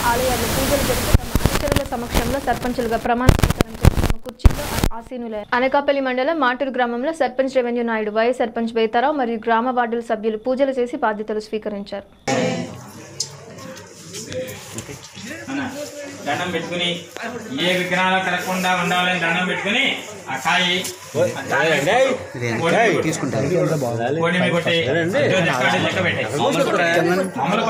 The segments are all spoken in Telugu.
ఆలయాల్లో పూజలు జరిపి తమ అనుచరుల సమక్షంలో సర్పంచులుగా ప్రమాణ స్వీకారం చేసి తమ కుర్చీలో ఆసీనులయ్యారు అనకాపల్లి మండలం మాటూరు గ్రామంలో సర్పంచ్ రెవెన్యూ నాయుడు వైఎస్ సర్పంచ్ బేతారావు మరియు గ్రామ వార్డుల సభ్యులు పూజలు చేసి బాధ్యతలు స్వీకరించారు అన్న, దండం పెట్టుకుని ఏ విగ్రహాలు కలగకుండా ఉండాలని దండం పెట్టుకుని ఆ కాయి తీసుకుంటారు కొట్టి ఇదో లెక్క లెక్క పెట్టే మామూలు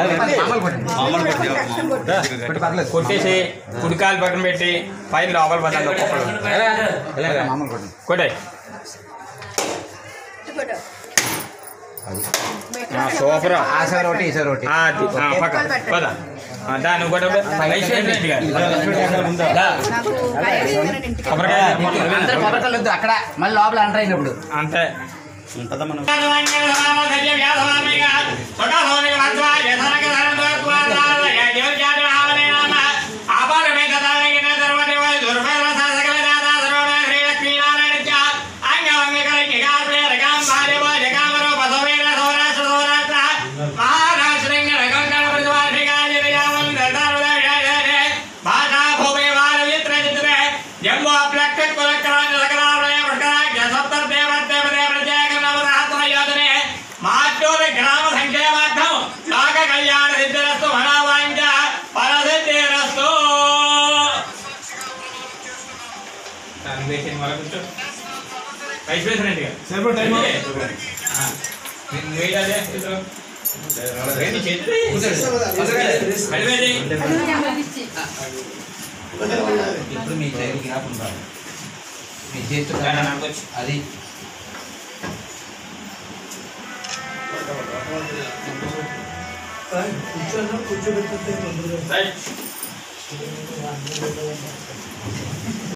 కొట్టే కొట్టేసి కుడికాలు పక్కన పెట్టి పైన లోపల పడాలి ఒక్కొక్కరు కొట్టే సూపర్ ఆసారి ఒకటి ఈసారి ఒకటి అది ఆ, పక్క పద ఆ, దా నువ్వు కూడా ఐశ్వర్య రెడ్డి గారు దా. కొబ్బరికాయ అందరు కొబ్బరికాయలు వద్దు అక్కడ మళ్ళీ లోపల ఎంటర్ అయినప్పుడు అంతే జంబో ప్లక్టక్ కులకరాజ లకరాలయ వృకరాజ సప్తర్ దేవ దేవ దేవ జయ నవరాత్మ యోధనే మాటూరి గ్రామ సంక్షేమార్థం లోక కళ్యాణ సిద్ధిరస్తు మనవాంచ పరసిద్ధిరస్తు వైశ్వేశ్వరండి గారు సరిపో టైం ఇప్పుడు మీ సైడ్ గ్రాఫ్ ఉంటారు మీ చేతితో అది రైట్